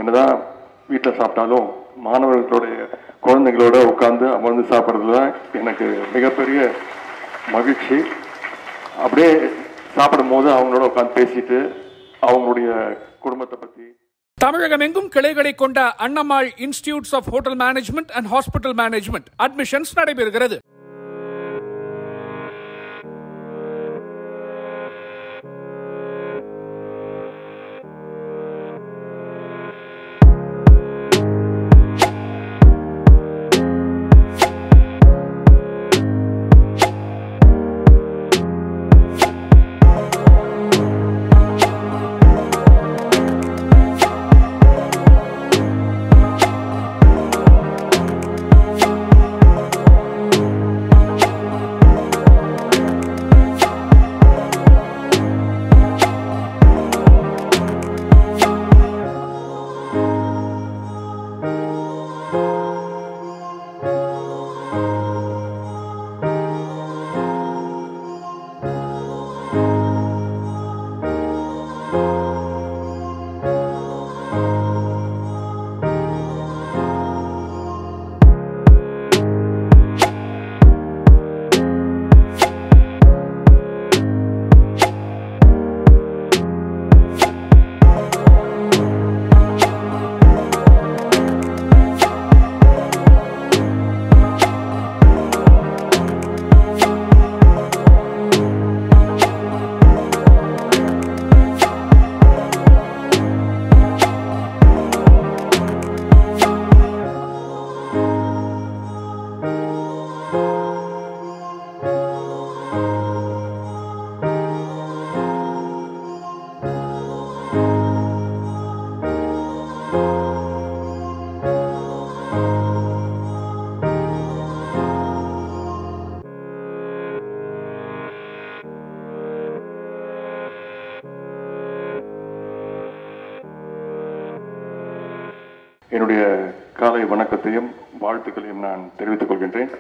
என்னதான் வீட்டில் சாப்பிட்டாலும் மாணவர்களுடைய குழந்தைங்களோட உட்காந்து அமர்ந்து சாப்பிட்றது தான் எனக்கு மிகப்பெரிய மகிழ்ச்சி அப்படியே சாப்பிடும் போது அவங்களோட உட்காந்து பேசிட்டு அவங்களுடைய குடும்பத்தை பற்றி தமிழகம் எங்கும் கிளைகளை கொண்ட Annammal institutes of hotel management and hospital management admissions நடைபெறுகிறது என்னுடைய காலை வணக்கத்தையும் வாழ்த்துக்களையும் நான் தெரிவித்துக் கொள்கின்றேன்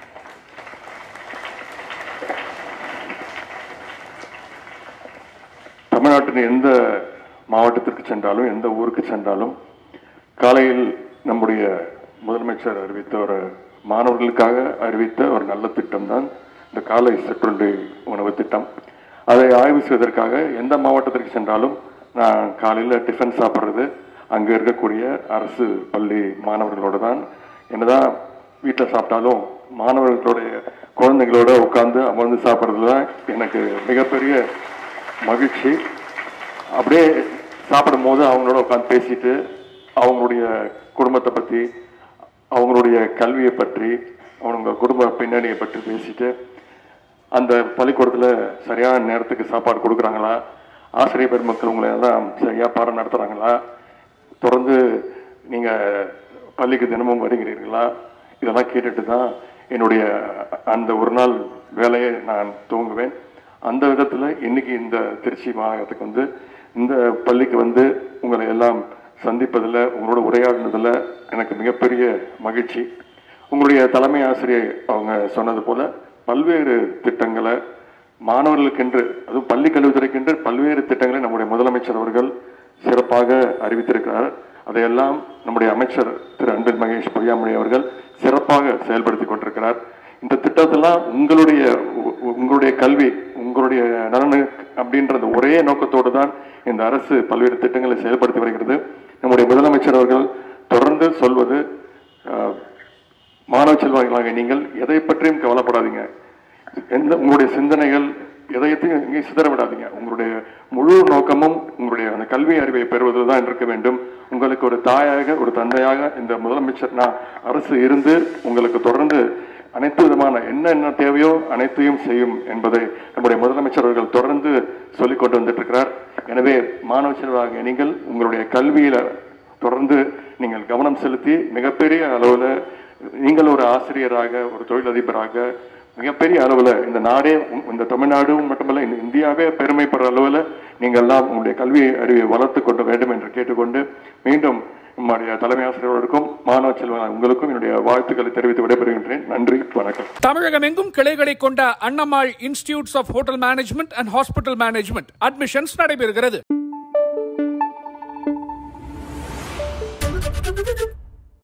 தமிழ்நாட்டின் எந்த மாவட்டத்திற்கு சென்றாலும் எந்த ஊருக்கு சென்றாலும் காலையில் நம்முடைய முதலமைச்சர் அறிவித்த ஒரு மாணவர்களுக்காக அறிவித்த ஒரு நல்ல திட்டம் தான் இந்த காலை சிற்றுண்டி உணவு திட்டம் அதை ஆய்வு செய்வதற்காக எந்த மாவட்டத்திற்கு சென்றாலும் நான் காலையில் டிஃபன் சாப்பிட்றது அங்கே இருக்கக்கூடிய அரசு பள்ளி மாணவர்களோட தான் என்னதான் வீட்டில் சாப்பிட்டாலும் மாணவர்களுடைய குழந்தைங்களோட உட்காந்து அமர்ந்து சாப்பிட்றது தான் எனக்கு மிகப்பெரிய மகிழ்ச்சி அப்படியே சாப்பிடும் போது அவங்களோட உட்காந்து பேசிட்டு அவங்களுடைய குடும்பத்தை பற்றி அவங்களுடைய கல்வியை பற்றி அவங்க குடும்ப பின்னணியை பற்றி பேசிட்டு அந்த பள்ளிக்கூடத்தில் சரியான நேரத்துக்கு சாப்பாடு கொடுக்குறாங்களா ஆசிரியர் பெருமக்கள் உங்களை எல்லாம் சரியாக பாடம் நடத்துகிறாங்களா தொடர்ந்து நீங்கள் பள்ளிக்கு தினமும் வருகிறீர்களா இதெல்லாம் கேட்டுட்டு தான் என்னுடைய அந்த ஒரு நாள் வேலையை நான் துவங்குவேன் அந்த விதத்தில் இன்னைக்கு இந்த திருச்சி மாநகரத்துக்கு வந்து இந்த பள்ளிக்கு வந்து உங்களை எல்லாம் சந்திப்பதில் உங்களோட உரையாடினதில் எனக்கு மிகப்பெரிய மகிழ்ச்சி உங்களுடைய தலைமை ஆசிரியர் அவங்க சொன்னது போல பல்வேறு திட்டங்களை மாணவர்களுக்கென்று அதுவும் பள்ளி கல்வித்துறைக்கென்று பல்வேறு திட்டங்களை நம்முடைய முதலமைச்சர் அவர்கள் சிறப்பாக அறிவித்திருக்கிறார் அதையெல்லாம் நம்முடைய அமைச்சர் திரு அன்பில் மகேஷ் பொய்யாமொழி அவர்கள் சிறப்பாக செயல்படுத்தி கொண்டிருக்கிறார் இந்த திட்டத்தெல்லாம் உங்களுடைய உ- உங்களுடைய கல்வி உங்களுடைய நலனு அப்படின்ற அந்த ஒரே நோக்கத்தோடு தான் இந்த அரசு பல்வேறு திட்டங்களை செயல்படுத்தி வருகிறது நம்முடைய முதலமைச்சர் அவர்கள் தொடர்ந்து சொல்வது அஹ், மாணவ செல்வாங்களாக நீங்கள் எதை பற்றியும் கவலைப்படாதீங்க எந்த உங்களுடைய சிந்தனைகள் எதையத்தையும் எங்கேயும் சிதற விடாதீங்க உங்களுடைய முழு நோக்கமும் உங்களுடைய அந்த கல்வி அறிவை பெறுவதில் தான் இருக்க வேண்டும் உங்களுக்கு ஒரு தாயாக ஒரு தந்தையாக இந்த முதலமைச்சர் நான் அரசு இருந்து உங்களுக்கு தொடர்ந்து அனைத்து விதமான என்ன என்ன தேவையோ அனைத்தையும் செய்யும் என்பதை நம்முடைய முதலமைச்சர் அவர்கள் தொடர்ந்து சொல்லிக் கொண்டு வந்துட்டு இருக்கிறார் எனவே மாணவ செல்வாக நீங்கள் உங்களுடைய கல்வியில தொடர்ந்து நீங்கள் கவனம் செலுத்தி மிகப்பெரிய அளவில் நீங்கள் ஒரு ஆசிரியராக ஒரு தொழிலதிபராக மிகப்பெரிய அளவில் இந்த நாடே உம், இந்த தமிழ்நாடும் மட்டுமல்ல இந்த இந்தியாவே பெருமைப்படுற அளவில் நீங்கள் எல்லாம் உங்களுடைய கல்வி அறிவை வளர்த்து கொள்ள வேண்டும் என்று கேட்டுக்கொண்டு மீண்டும் நம்முடைய தலைமை ஆசிரியர்களுக்கும் மாணவ செல்வன் உங்களுக்கும் என்னுடைய வாழ்த்துக்களை தெரிவித்து விடைபெறுகின்றேன் நன்றி வணக்கம் தமிழகம் எங்கும் கிளைகளை கொண்ட Annammal institutes of hotel management and hospital management admissions நடைபெறுகிறது Thank you.